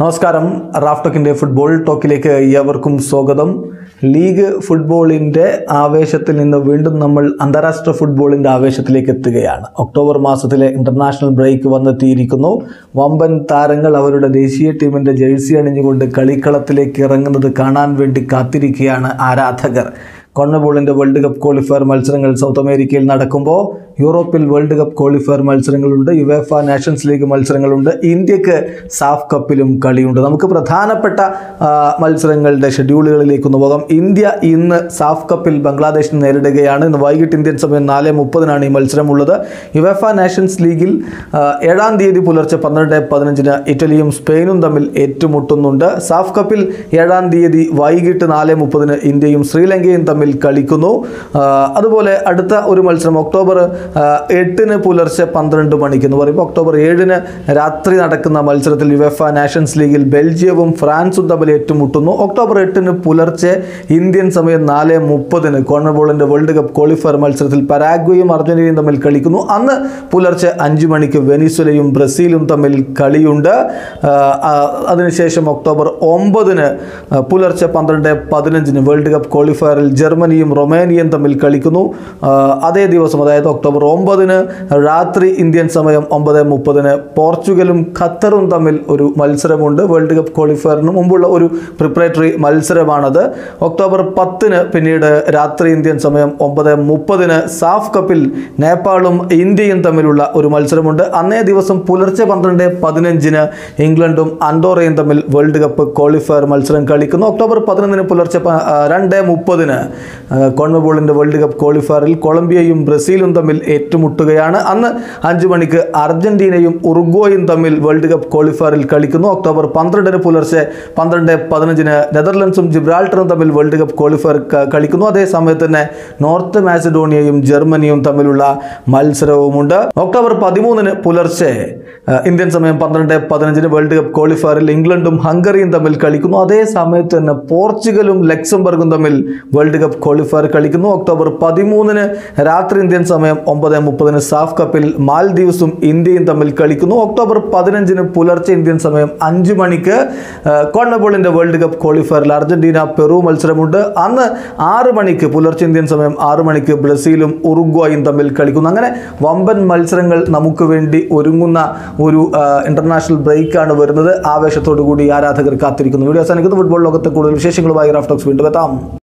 നമസ്കാരം റാഫ്ടോക്കിൻ്റെ ഫുട്ബോൾ ടോക്കിലേക്ക് ഏവർക്കും സ്വാഗതം ലീഗ് ഫുട്ബോളിൻ്റെ ആവേശത്തിൽ നിന്ന് വീണ്ടും നമ്മൾ അന്താരാഷ്ട്ര ഫുട്ബോളിൻ്റെ ആവേശത്തിലേക്ക് എത്തുകയാണ് ഒക്ടോബർ മാസത്തിലെ ഇൻ്റർനാഷണൽ ബ്രേക്ക് വന്നെത്തിയിരിക്കുന്നു വമ്പൻ താരങ്ങൾ അവരുടെ ദേശീയ ടീമിൻ്റെ ജേഴ്സി അണിഞ്ഞുകൊണ്ട് കളിക്കളത്തിലേക്ക് ഇറങ്ങുന്നത് കാണാൻ വേണ്ടി കാത്തിരിക്കുകയാണ് ആരാധകർ കോൺമബോളിൻ്റെ വേൾഡ് കപ്പ് ക്വാളിഫയർ മത്സരങ്ങൾ സൗത്ത് അമേരിക്കയിൽ നടക്കുമ്പോൾ യൂറോപ്പിൽ വേൾഡ് കപ്പ് ക്വാളിഫയർ മത്സരങ്ങളുണ്ട് യുവേഫ നാഷൻസ് ലീഗ് മത്സരങ്ങളുണ്ട് ഇന്ത്യക്ക് സാഫ് കപ്പിലും കളിയുണ്ട് നമുക്ക് പ്രധാനപ്പെട്ട ആ, മത്സരങ്ങളുടെ ഷെഡ്യൂളുകളിലേക്ക് ഒന്ന് പോകാം ഇന്ത്യ ഇന്ന് സാഫ് കപ്പിൽ ബംഗ്ലാദേശിനെ നേരിടുകയാണ് ഇന്ന് വൈകിട്ട് ഇന്ത്യൻ സമയം നാല് മുപ്പതിനാണ് ഈ മത്സരമുള്ളത് യുവേഫ നാഷൻസ് ലീഗിൽ ആ, ഏഴാം തീയതി പുലർച്ചെ പന്ത്രണ്ട് പതിനഞ്ചിന് ഇറ്റലിയും സ്പെയിനും തമ്മിൽ ഏറ്റുമുട്ടുന്നുണ്ട് സാഫ് കപ്പിൽ ഏഴാം തീയതി വൈകിട്ട് നാല് മുപ്പതിന് ഇന്ത്യയും ശ്രീലങ്കയും തമ്മിൽ കളിക്കുന്നു ആ, അതുപോലെ അടുത്ത ഒരു മത്സരം ഒക്ടോബർ ആ, എട്ടിന് പുലർച്ചെ പന്ത്രണ്ട് മണിക്ക് എന്ന് പറയുമ്പോൾ ഒക്ടോബർ ഏഴിന് രാത്രി നടക്കുന്ന മത്സരത്തിൽ യുവഫ നാഷൻസ് ലീഗിൽ ബെൽജിയവും ഫ്രാൻസും തമ്മിൽ ഏറ്റുമുട്ടുന്നു ഒക്ടോബർ എട്ടിന് പുലർച്ചെ ഇന്ത്യൻ സമയം നാല് മുപ്പതിന് കോൺമബോളിൻ്റെ വേൾഡ് കപ്പ് ക്വാളിഫയർ മത്സരത്തിൽ പരാഗ്വയും അർജന്റീനയും തമ്മിൽ കളിക്കുന്നു അന്ന് പുലർച്ചെ അഞ്ച് മണിക്ക് വെനിസ്വലയും ബ്രസീലും തമ്മിൽ കളിയുണ്ട് ആ, ആ, അതിനുശേഷം ഒക്ടോബർ ഒമ്പതിന് ആ, പുലർച്ചെ പന്ത്രണ്ട് പതിനഞ്ചിന് വേൾഡ് കപ്പ് ക്വാളിഫയറിൽ ജർമ്മനിയും റൊമേനിയയും തമ്മിൽ കളിക്കുന്നു ആ, അതേ ദിവസം അതായത് ഒക്ടോബർ ഒമ്പതിന് രാത്രി ഇന്ത്യൻ സമയം ഒമ്പത് മുപ്പതിന് പോർച്ചുഗലും ഖത്തറും തമ്മിൽ ഒരു മത്സരമുണ്ട് വേൾഡ് കപ്പ് ക്വാളിഫയറിന് മുമ്പുള്ള ഒരു പ്രിപ്പറേറ്ററി മത്സരമാണത് ഒക്ടോബർ പത്തിന് പിന്നീട് രാത്രി ഇന്ത്യൻ സമയം ഒമ്പത് മുപ്പതിന് സാഫ് കപ്പിൽ നേപ്പാളും ഇന്ത്യയും തമ്മിലുള്ള ഒരു മത്സരമുണ്ട് അന്നേ ദിവസം പുലർച്ചെ പന്ത്രണ്ട് പതിനഞ്ചിന് ഇംഗ്ലണ്ടും അൻഡോറയും തമ്മിൽ വേൾഡ് കപ്പ് ക്വാളിഫയർ മത്സരം കളിക്കുന്നു ഒക്ടോബർ പതിനൊന്നിന് പുലർച്ചെ പ- ആ, രണ്ട് മുപ്പതിന് കോൺമബോളിൻ്റെ വേൾഡ് കപ്പ് ക്വാളിഫയറിൽ കൊളംബിയയും ബ്രസീലും തമ്മിൽ ഏറ്റുമുട്ടുകയാണ് അന്ന് അഞ്ച് മണിക്ക് അർജന്റീനയും ഉറുഗ്വയും തമ്മിൽ വേൾഡ് കപ്പ് ക്വാളിഫയറിൽ കളിക്കുന്നു ഒക്ടോബർ പന്ത്രണ്ടിന് പുലർച്ചെ പന്ത്രണ്ട് പതിനഞ്ചിന് നെതർലൻഡ്സും ജിബ്രാൾട്ടറും തമ്മിൽ വേൾഡ് കപ്പ് ക്വാളിഫയർ ക- കളിക്കുന്നു അതേ സമയത്ത് തന്നെ നോർത്ത് മാസിഡോണിയയും ജർമ്മനിയും തമ്മിലുള്ള മത്സരവുമുണ്ട് ഒക്ടോബർ പതിമൂന്നിന് പുലർച്ചെ ആ, ഇന്ത്യൻ സമയം പന്ത്രണ്ട് പതിനഞ്ചിന് വേൾഡ് കപ്പ് ക്വാളിഫയറിൽ ഇംഗ്ലണ്ടും ഹംഗറിയും തമ്മിൽ കളിക്കുന്നു അതേ സമയത്ത് തന്നെ പോർച്ചുഗലും ലക്സംബർഗും തമ്മിൽ വേൾഡ് കപ്പ് ക്വാളിഫയർ കളിക്കുന്നു ഒക്ടോബർ പതിമൂന്നിന് രാത്രി ഇന്ത്യൻ സമയം ഒമ്പത് മുപ്പതിന് സാഫ് കപ്പിൽ മാൽദീവ്സും ഇന്ത്യയും തമ്മിൽ കളിക്കുന്നു ഒക്ടോബർ പതിനഞ്ചിന് പുലർച്ചെ ഇന്ത്യൻ സമയം അഞ്ച് മണിക്ക് കോൺമബോളിൻ്റെ വേൾഡ് കപ്പ് ക്വാളിഫയറിൽ അർജന്റീന പെറു മത്സരമുണ്ട് അന്ന് ആറ് മണിക്ക് പുലർച്ചെ ഇന്ത്യൻ സമയം ആറ് മണിക്ക് ബ്രസീലും ഉറുഗ്വായും തമ്മിൽ കളിക്കുന്നു അങ്ങനെ വമ്പൻ മത്സരങ്ങൾ നമുക്ക് വേണ്ടി ഒരുങ്ങുന്ന ഒരു ഇന്റർനാഷണൽ ബ്രേക്കാണ് വരുന്നത് ആവേശത്തോടു കൂടി ആരാധകർ കാത്തിരിക്കുന്നു വീഡിയോ അവസാനിക്കുന്ന ഫുട്ബോൾ ലോകത്തെ കൂടുതൽ വിശേഷങ്ങളുമായി റാഫ്റ്റോക്സ് വീണ്ടും എത്താം